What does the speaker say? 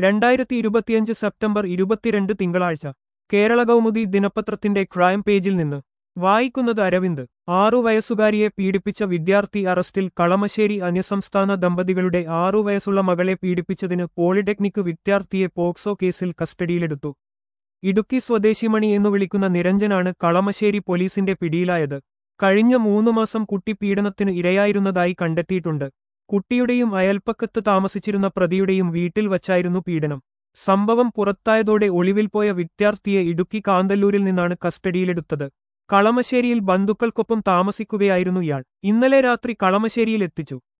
രണ്ടായിരത്തി ഇരുപത്തിയഞ്ച് സെപ്റ്റംബർ ഇരുപത്തിരണ്ട് തിങ്കളാഴ്ച കേരള കൗമുദി ദിനപത്രത്തിന്റെ ക്രൈം പേജിൽ നിന്ന് വായിക്കുന്നത് അരവിന്ദ് ആറു വയസ്സുകാരിയെ പീഡിപ്പിച്ച വിദ്യാർത്ഥി അറസ്റ്റിൽ കളമശ്ശേരി അന്യസംസ്ഥാന ദമ്പതികളുടെ ആറു വയസ്സുള്ള മകളെ പീഡിപ്പിച്ചതിന് പോളിടെക്നിക് വിദ്യാർത്ഥിയെ പോക്സോ കേസിൽ കസ്റ്റഡിയിലെടുത്തു ഇടുക്കി സ്വദേശിമണി എന്നു വിളിക്കുന്ന നിരഞ്ജനാണ് കളമശ്ശേരി പോലീസിന്റെ പിടിയിലായത് കഴിഞ്ഞ മൂന്നു മാസം കുട്ടി പീഡനത്തിന് ഇരയായിരുന്നതായി കണ്ടെത്തിയിട്ടുണ്ട് കുട്ടിയുടെയും അയൽപ്പക്കത്ത് താമസിച്ചിരുന്ന പ്രതിയുടെയും വീട്ടിൽ വച്ചായിരുന്നു പീഡനം സംഭവം പുറത്തായതോടെ ഒളിവിൽ പോയ വിദ്യാർത്ഥിയെ ഇടുക്കി കാന്തല്ലൂരിൽ നിന്നാണ് കസ്റ്റഡിയിലെടുത്തത് കളമശ്ശേരിയിൽ ബന്ധുക്കൾക്കൊപ്പം താമസിക്കുകയായിരുന്നു ഇയാൾ ഇന്നലെ രാത്രി കളമശ്ശേരിയിൽ എത്തിച്ചു